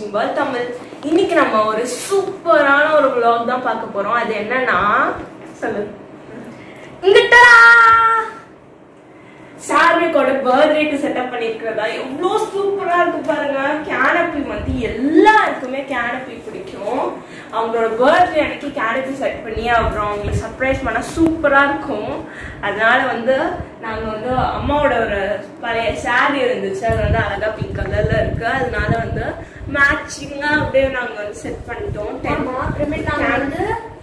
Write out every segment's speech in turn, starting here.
வாட்சிங் வேர்ல்ட் தமிழ் இன்னைக்கு நம்ம ஒரு சூப்பரான ஒரு vlog தான் பார்க்க போறோம் அது என்னன்னா சொல்லு இங்கிட்டா சார்விக்கோட பர்த்டேக்கு செட்டப் பண்ணிருக்கிறதா எவ்வளோ சூப்பரா இருக்கு பாருங்க கேனப்பி வந்து எல்லாருக்குமே கேனப்பி பிடிக்கும் அவங்களோட பர்த்டே அன்னைக்கு கேனப்பி செட் பண்ணி அப்புறம் அவங்களுக்கு சர்ப்ரைஸ் பண்ணா சூப்பரா இருக்கும் அதனால வந்து நாங்க வந்து அம்மாவோட ஒரு பழைய saree இருந்துச்சு அது வந்து அழகா பிங்க் கலர்ல இருக்கு அதனால வந்து மேட்சிங்கா அப்படியே நாங்க வந்து செட் பண்ணிட்டோம் ஆமா அப்புறமேட்டு நாங்க வந்து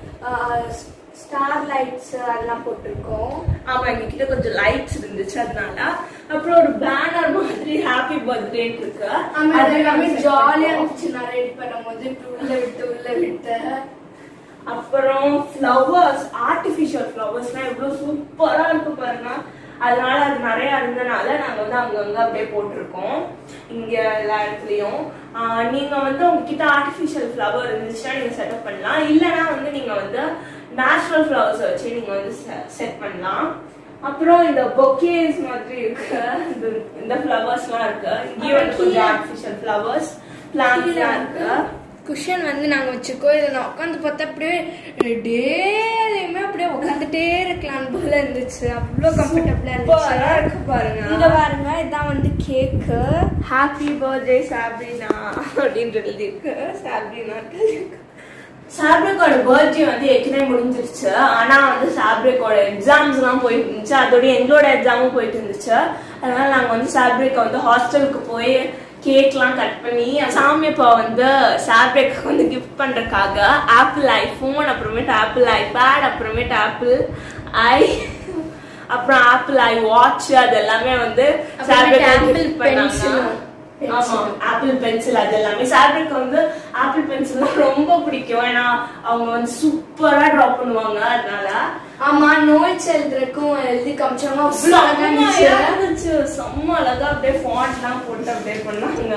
ஸ்டார் லைட்ஸ் அதெல்லாம் போட்டிருக்கோம் ஆமா எங்க கிட்ட கொஞ்சம் லைட்ஸ் இருந்துச்சு அதனால அப்புறம் ஒரு பேனர் மாதிரி ஹாப்பி பர்த்டே இருக்கு ஆமா அது அது எல்லாமே நாங்க ஜாலியா set இருந்துச்சு நான் ரெடி பண்ணும்போது இப்படி உள்ள விட்டு உள்ள விட்டு அப்புறம் ஃப்ளவர்ஸ் ஆர்டிஃபிஷியல் ஃப்ளவர்ஸ்லாம் எவ்வளவு சூப்பரா இருக்கு பாருங்க அதனால அது நிறைய இருந்தனால நாங்க வந்து அங்கங்க அப்படியே போட்டிருக்கோம் இங்க எல்லா இடத்துலயும் ஆஹ் நீங்க வந்து உங்ககிட்ட ஆர்டிஃபிஷியல் ஃப்ளவர் இருந்துச்சுன்னா நீங்க செட்டப் பண்ணலாம் இல்லைன்னா வந்து நீங்க வந்து நேச்சுரல் ஃப்ளவர்ஸ் வச்சு நீங்க வந்து செட் பண்ணலாம் அப்புறம் இந்த பொக்கேஸ் மாதிரி இருக்கு இந்த- இந்த ஃப்ளவர்ஸ்லாம் இருக்கு இங்கேயும் வந்து கொஞ்சம் ஆர்டிஃபிஷியல் ஃப்ளவர்ஸ் பிளான்ஸ்லாம் இருக்கு குஷன் வந்து நாங்க வச்சிருக்கோம் இதை நான் உட்காந்து பார்த்தா அப்படியே டேயுமே அப்படியே உட்காந்துட்டே இருக்கலாம் போல இருந்துச்சு அவ்வளோ கம்ஃபர்டபுளா சூப்பரா இருந்துச்சு இருக்கு பாருங்க இங்க பாருங்க இதான் வந்து கேக்கு ஹாப்பி பர்த்டே சாப்ரினா அப்படின்னு எழுதியிருக்கு சாப்ரினா சாப்ரிக்கோட பர்த்டே வந்து ஏற்கனவே முடிஞ்சிருச்சு ஆனா வந்து சாப்ரிக்கோட எக்ஸாம்ஸ் எல்லாம் போயிட்டு இருந்துச்சு அதோட எங்களோட எக்ஸாமும் போயிட்டு இருந்துச்சு அதனால நாங்க வந்து சாப்ரிக்க வந்து ஹாஸ்டலுக்கு போய் கேக்லாம் கட் பண்ணி சாமி அப்பா வந்து சாப்ரிக் வந்து கிஃப்ட் பண்றதுக்காக ஆப்பிள் ஐஃபோன் அப்புறமேட்டு ஆப்பிள் ஐபேட் அப்புறமேட்டு ஆப்பிள் ஐ அப்புறம் ஆப்பிள் ஐ வாட்ச் அது எல்லாமே வந்து அப்புறமேட்டு சாப்ரிக் Apple கிஃப்ட் பண்ணாங்க pencil. ஆமா ஆப்பிள் பென்சில் அது எல்லாமே சாப்ரிக் வந்து ஆப்பிள் பென்சில் ரொம்ப பிடிக்கும் ஏன்னா அவங்க வந்து சூப்பரா டிரா பண்ணுவாங்க அதனால ஆமா நோட்ஸ் எழுதுறதுக்கும் எழுதி காமிச்சாங்க அவ்வளோ செம்ம அழகா இருந்துச்சு அழகா இருந்துச்சு செம்ம அழகா அப்படியே ஃபாண்ட்லாம் போட்டு அப்படியே பண்ணாங்க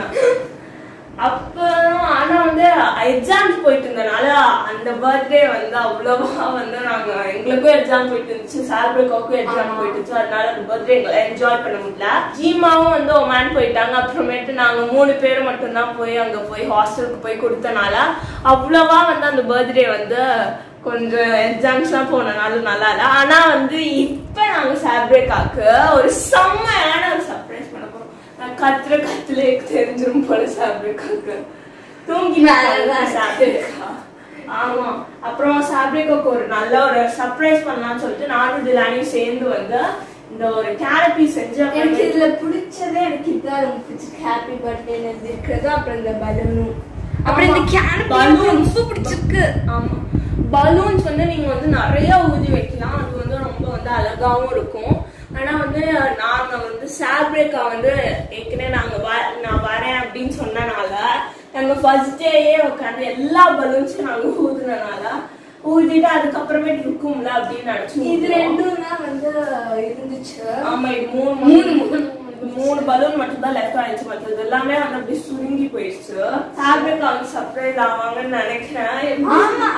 அப்புறம் ஆனா வந்து எக்ஸாம்ஸ் போயிட்டு இருந்தனால அந்த பர்த்டே வந்து அவ்வளவா வந்து நாங்க எங்களுக்கும் எக்ஸாம் போயிட்டு இருந்துச்சு சார்பிளுக்கும் எக்ஸாம் ஆமா. போயிட்டு இருந்துச்சு அதனால அந்த பர்த்டே எங்களை என்ஜாய் பண்ண முடியல ஜீமாவும் வந்து ஒமான் போயிட்டாங்க அப்புறமேட்டு நாங்க மூணு பேர் மட்டும்தான் போய் அங்க போய் ஹாஸ்டலுக்கு போய் கொடுத்தனால அவ்வளவா வந்து அந்த பர்த்டே வந்து கொஞ்சம் எக்ஸாம்ஸ்லாம் போனனால நல்லா இல்லை ஆனா வந்து இப்ப நாங்க சாப்ரேக்காக்கு ஒரு செம்மையான ஒரு சர்ப்ரைஸ் பண்ண போறோம் நான் கத்துற கத்துல தெரிஞ்சிரும் போல சாப்ரேக்காக்கு தூங்கி மேலதான் சாப்ரேக்கா ஆமா அப்புறம் சாப்ரேக்காக்கு ஒரு நல்ல ஒரு சர்ப்ரைஸ் பண்ணலாம்னு சொல்லிட்டு நானும் டிலானியும் சேர்ந்து வந்து இந்த ஒரு கேரப்பி செஞ்சு எனக்கு அப்புறமேட்டு- இதுல பிடிச்சதே எனக்கு இதுதான் ரொம்ப பிடிச்சிருக்கு ஹாப்பி பர்த்டே எழுதிருக்கிறது அப்புறம் இந்த பலூனும் அப்புறம் இந்த ஆமா. Can balloons. ரொம்ப பிடிச்சிருக்கு ஆமா பலூன்ஸ் வந்து நீங்க வந்து நிறைய ஊதி வைக்கலாம் அது வந்து ரொம்ப வந்து அழகாவும் இருக்கும் ஆனா வந்து நாங்க வந்து சாப்ரேக்கா வந்து ஏற்கனவே நாங்க வ- நான் வரேன் அப்படின்னு சொன்னனால நாங்க ஃபர்ஸ்ட் டேயே உட்காந்து எல்லா பலூன்ஸும் நாங்க ஊதுனனால ஊதிட்டு அதுக்கப்புறமேட்டு இருக்கும்ல அப்படின்னு நினைச்சு இது ரெண்டும் தான் வந்து இருந்துச்சு ஆமா இது மூணு மூணு, மூணு இது மூணு பலூன் மட்டும் தான் லெஃப்ட் ஆயிடுச்சு மற்றது எல்லாமே வந்து அப்படி சுருங்கி போயிடுச்சு சாப்ரேக்கா வந்து சர்ப்ரைஸ் ஆவாங்கன்னு நினைக்கிறேன் ஆமா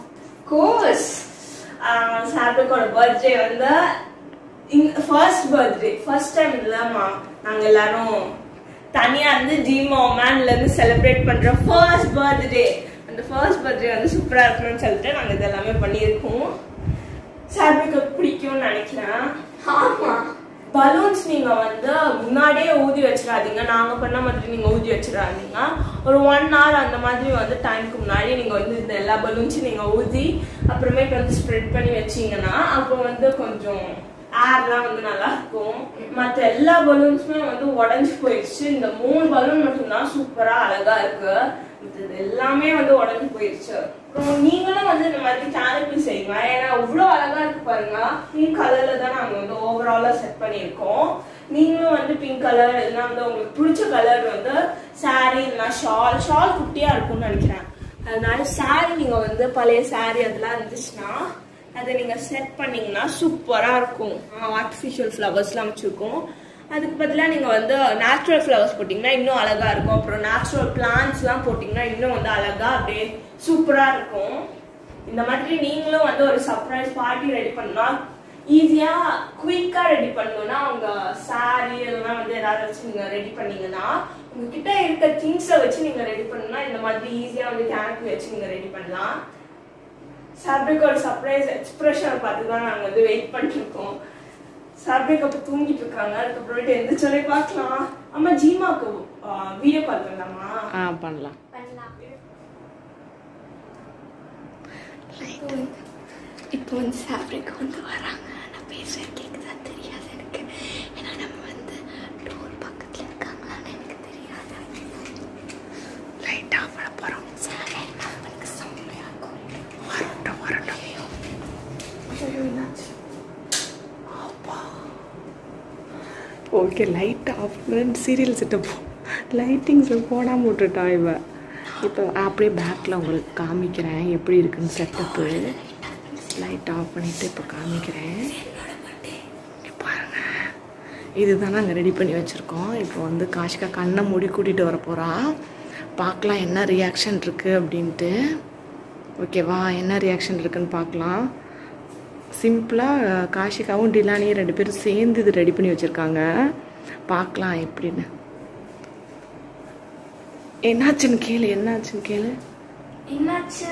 கோர்ஸ் சாப்ரிக்கோட பர்த்டே வந்து ஃபர்ஸ்ட் பர்த்டே ஃபர்ஸ்ட் டைம் இல்லம்மா நாங்க எல்லாரும் தனியா இருந்து ஜீமா ஒமேன்ல இருந்து செலிப்ரேட் பண்ற ஃபர்ஸ்ட் பர்த்டே அந்த ஃபர்ஸ்ட் பர்த்டே வந்து சூப்பரா இருக்கணும்னு சொல்லிட்டு நாங்க இது எல்லாமே பண்ணியிருக்கோம் சாப்ரிக்கு பிடிக்கும்னு நினைக்கிறேன் ஆமா பலூன்ஸ் நீங்க வந்து முன்னாடியே ஊதி வச்சிடாதீங்க நாங்க பண்ண மாதிரி நீங்க ஊதி வச்சிடாதீங்க ஒரு ஒன் hour அந்த மாதிரி வந்து டைம்க்கு முன்னாடி நீங்க வந்து இந்த எல்லா பலூன்ஸும் நீங்க ஊதி அப்புறமேட்டு வந்து ஸ்ப்ரெட் பண்ணி வச்சீங்கன்னா அப்போ வந்து கொஞ்சம் ஏர்லாம் வந்து நல்லா இருக்கும் மற்ற எல்லா பலூன்ஸுமே வந்து உடஞ்சு போயிடுச்சு இந்த மூணு பலூன் மட்டும்தான் சூப்பரா அழகா இருக்கு மத்தது எல்லாமே வந்து உடஞ்சு போயிடுச்சு அப்புறம் நீங்களும் வந்து இந்த மாதிரி கேரப்பி செய்யுங்க ஏன்னா அவ்வளோ அழகா இருக்கு பாருங்க பிங்க் கலர்ல தான் நாங்க வந்து ஓவராலா செட் பண்ணியிருக்கோம் நீங்களும் வந்து பிங்க் கலர் இல்லைன்னா வந்து உங்களுக்கு பிடிச்ச கலர் வந்து saree இல்லைன்னா ஷால் ஷால் குட்டியா இருக்கும்னு நினைக்கிறேன் அதனால saree நீங்க வந்து பழைய saree அதெல்லாம் இருந்துச்சுன்னா அதை நீங்க செட் பண்ணீங்கன்னா சூப்பரா இருக்கும் ஆர்டிஃபிஷியல் ஃப்ளவர்ஸ்லாம் வச்சிருக்கோம் அதுக்கு பதிலாக நீங்கள் வந்து நேச்சுரல் ஃப்ளவர்ஸ் போட்டிங்கன்னா இன்னும் அழகா இருக்கும் அப்புறம் நேச்சுரல் பிளான்ஸ்லாம் போட்டிங்கன்னா இன்னும் வந்து அழகா அப்படியே சூப்பராக இருக்கும் இந்த மாதிரி நீங்களும் வந்து ஒரு சர்ப்ரைஸ் பார்ட்டி ரெடி பண்ணா ஈஸியா குயிக்கா ரெடி பண்ணணும்னா அவங்க சாரி அதெல்லாம் வந்து ஏதாவது வச்சு நீங்க ரெடி பண்ணீங்கன்னா உங்ககிட்ட இருக்க திங்ஸை வச்சு நீங்க ரெடி பண்ணணும்னா இந்த மாதிரி ஈஸியா வந்து கேனப்பி வச்சு நீங்க ரெடி பண்ணலாம் சார்பிக் ஒரு சர்ப்ரைஸ் எக்ஸ்பிரஷன் பார்த்து தான் நாங்க வந்து வெயிட் பண்ணிட்டு இருக்கோம் சார்பிக் அப்ப தூங்கிட்டு இருக்காங்க அதுக்கப்புறமேட்டு எந்திரிச்சோடனே பார்க்கலாம் அம்மா ஜீமாக்கு வீடியோ கால் பண்ணலாமா ஆ பண்ணலாம் இப்போ வந்து ஃபேப்ரிக் வந்து வராங்க நான் பேசுகிறேன் கேட்குதா தெரியாது எனக்கு ஏன்னா நம்ம வந்து டோர் பக்கத்தில் இருக்காங்களான்னு எனக்கு தெரியாது லைட் ஆஃப் பண்ண போகிறோம் சார் எனக்கு செம்மையாக இருக்கும் வரட்டும் வரட்டும் okay light off serial setup lightings போடாமல் விட்டுட்டா இவ இப்போ அப்படியே பேக்கில் உங்களுக்கு காமிக்கிறேன் எப்படி இருக்குன்னு செட்டப்பு லைட் ஆஃப் பண்ணிவிட்டு இப்போ காமிக்கிறேன் இங்க பாருங்க இதுதான் நாங்கள் ரெடி பண்ணி வச்சுருக்கோம் இப்போ வந்து காஷ்கா கண்ணை மூடி கூட்டிகிட்டு வர போகிறா பார்க்கலாம் என்ன ரியாக்ஷன் இருக்குது அப்படின்ட்டு ஓகேவா என்ன ரியாக்ஷன் இருக்குன்னு பார்க்கலாம் சிம்பிளாக காஷிகாவும் டிலானியும் ரெண்டு பேரும் சேர்ந்து இது ரெடி பண்ணி வச்சுருக்காங்க பார்க்கலாம் எப்படின்னு என்னாச்சுன்னு கேளு என்னாச்சுன்னு கேளு என்னாச்சு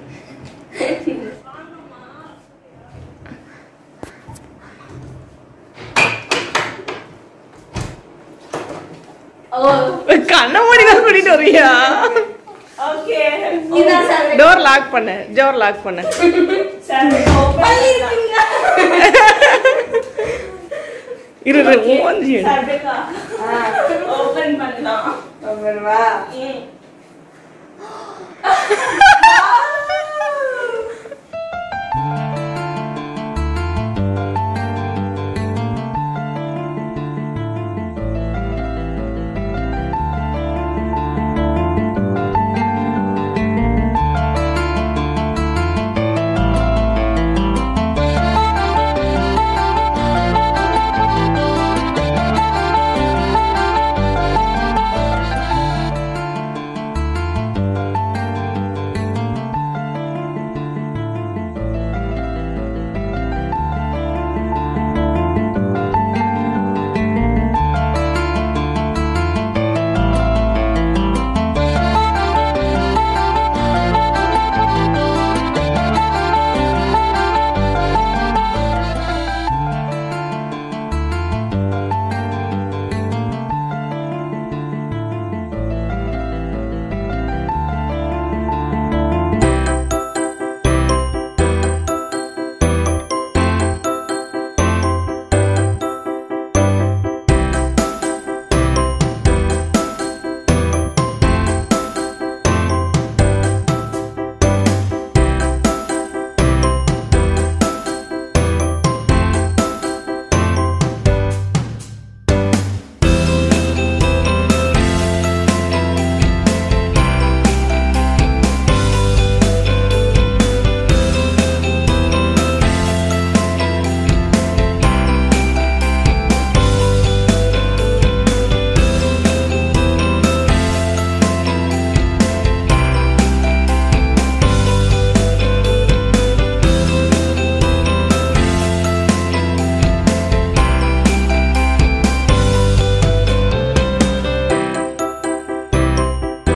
ஓ கண்ண மூடி தான் கூட்டிட்டு வரியா ஓகே இதான் சார் டோர் லாக் பண்ணு டோர் லாக் பண்ணு சார்பிக் ஓபன் இரு இரு, மூஞ்சி எடு. சார்பிகா ஓபன் பண்ணலாம் அப்புறமா ம்